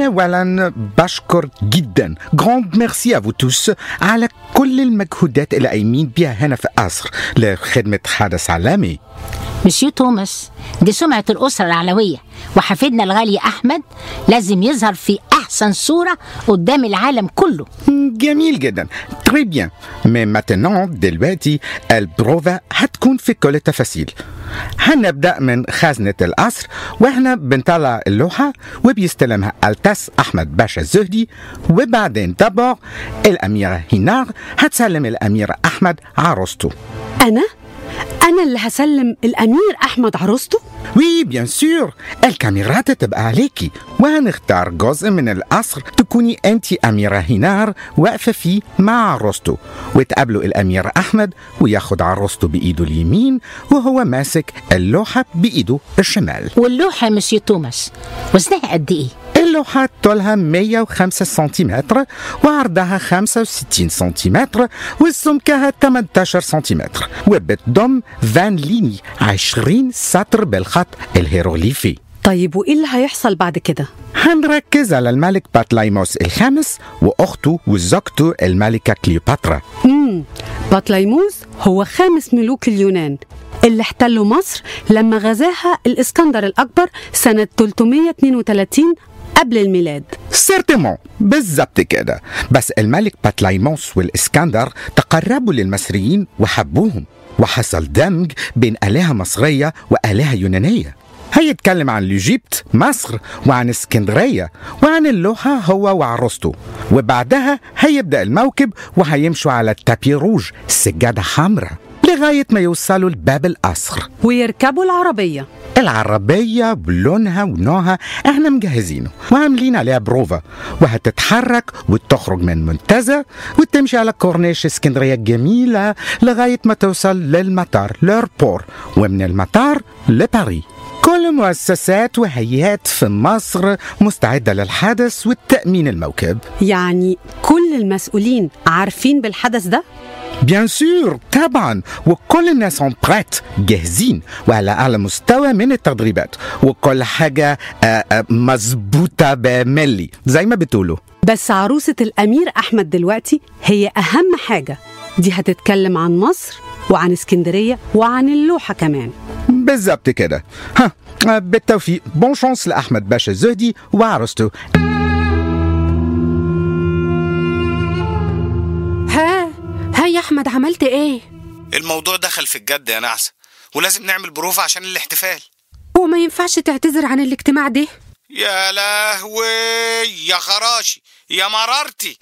أولا بشكر جدا جراند ميرسي أفو توس على كل المجهودات اللي قايمين بيها هنا في قصر لخدمة حدث عالمي مسيو توماس دي سمعة الأسرة العلوية وحفيدنا الغالي أحمد لازم يظهر في أحسن صورة قدام العالم كله جميل جدا تري بيان مي ماتنون دلوقتي البروفا هتكون في كل التفاصيل هنبدأ من خزنة القصر واحنا بنطلع اللوحة وبيستلمها التاس أحمد باشا الزهدي وبعدين دابور الأميرة هينار هتسلم الأمير أحمد عروسته أنا؟ أنا اللي هسلم الأمير أحمد عروسته؟ وي بيان سور الكاميرات تبقى عليكي وهنختار جزء من القصر تكوني انت أميرة هينار واقفة فيه مع عروسته وتقابلوا الأمير أحمد وياخد عروسته بإيده اليمين وهو ماسك اللوحة بإيده الشمال واللوحة يا مسيو توماس وزنها قد إيه؟ اللوحة طولها 105 سنتيمتر وعرضها 65 سنتيمتر وسمكها 18 سنتيمتر وبتضم 20 ليني 20 سطر بالخط الهيروغليفي طيب وإيه اللي هيحصل بعد كده؟ هنركز على الملك باتلايموس الخامس وأخته وزوجته الملكة كليوباترا مم. بطليموس هو خامس ملوك اليونان اللي احتلوا مصر لما غزاها الإسكندر الأكبر سنة 332 قبل الميلاد سيرتيمون بالظبط كده بس الملك باتلايموس والإسكندر تقربوا للمصريين وحبوهم وحصل دمج بين آلهة مصرية وآلهة يونانية هيتكلم عن ليجيبت مصر وعن اسكندرية وعن اللوحة هو وعروسته وبعدها هيبدأ الموكب وهيمشوا على التابي روج سجادة حمراء لغاية ما يوصلوا لباب القصر ويركبوا العربية العربية بلونها ونوعها احنا مجهزينه وعاملين عليها بروفا وهتتحرك وتخرج من منتزه وتمشي على كورنيش اسكندرية الجميلة لغاية ما توصل للمطار ليربور ومن المطار لباريس كل مؤسسات وهيئات في مصر مستعدة للحدث والتأمين الموكب يعني كل المسؤولين عارفين بالحدث ده؟ بيان سور طبعا وكل الناس اون بريت جاهزين وعلى اعلى مستوى من التدريبات وكل حاجه آه، آه، مظبوطه بملي زي ما بتقولوا بس عروسة الأمير أحمد دلوقتي هي أهم حاجة دي هتتكلم عن مصر وعن اسكندرية وعن اللوحة كمان بالظبط كده ها آه، بالتوفيق بون شانس لاحمد باشا الزهدي وعروسته ها ها يا احمد عملت ايه الموضوع دخل في الجد يا نعسة ولازم نعمل بروفة عشان الاحتفال وما ينفعش تعتذر عن الاجتماع ده يا لهوي يا خراشي يا مرارتي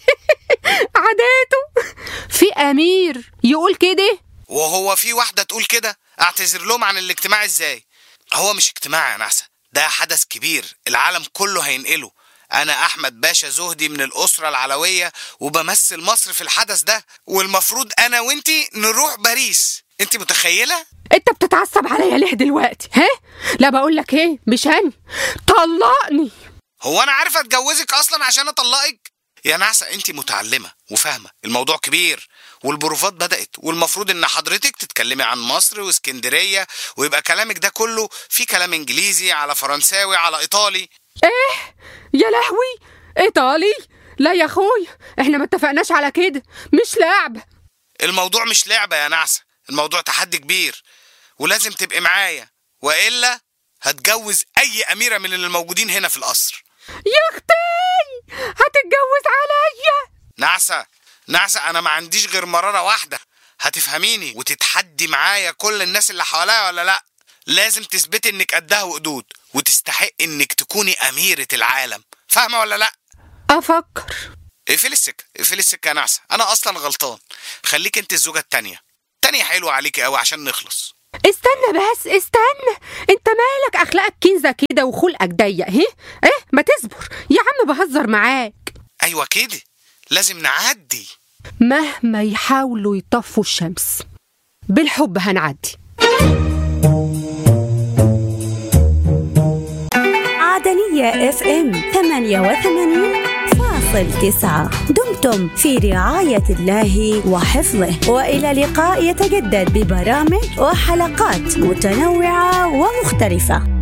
عاداته في امير يقول كده وهو في واحدة تقول كده اعتذر لهم عن الاجتماع ازاي هو مش اجتماع يا نعسة ده حدث كبير العالم كله هينقله انا احمد باشا زهدي من الاسرة العلوية وبمثل مصر في الحدث ده والمفروض انا وانتي نروح باريس انت متخيلة انت بتتعصب عليا ليه دلوقتي ها لا بقول لك ايه مش هني طلقني هو انا عارف اتجوزك اصلا عشان اطلقك يا نعسة انت متعلمة وفاهمة الموضوع كبير والبروفات بدأت والمفروض ان حضرتك تتكلمي عن مصر واسكندرية ويبقى كلامك ده كله في كلام انجليزي على فرنساوي على ايطالي ايه يا لهوي ايطالي لا يا اخوي احنا ما اتفقناش على كده مش لعب الموضوع مش لعبة يا نعسة الموضوع تحدي كبير ولازم تبقي معايا وإلا هتجوز أي أميرة من اللي موجودين هنا في القصر يا اختي هتتجوز عليا نعسة نعسة أنا ما عنديش غير مرارة واحدة هتفهميني وتتحدي معايا كل الناس اللي حواليا ولا لأ لازم تثبتي إنك قدها وقدود وتستحق إنك تكوني أميرة العالم فاهمة ولا لأ افكر اقفلي السكة اقفلي السكة يا نعسة أنا أصلا غلطان خليك أنت الزوجة التانية تانية حلوة عليكي قوي عشان نخلص استنى بس استنى انت مالك اخلاقك كنزة كده وخلقك ضيق اهي ايه ما تصبر يا عم بهزر معاك أيوة كده لازم نعدي مهما يحاولوا يطفوا الشمس بالحب هنعدي عدنية اف ام 88 فاصل تسعة دمتم في رعاية الله وحفظه وإلى لقاء يتجدد ببرامج وحلقات متنوعة ومختلفة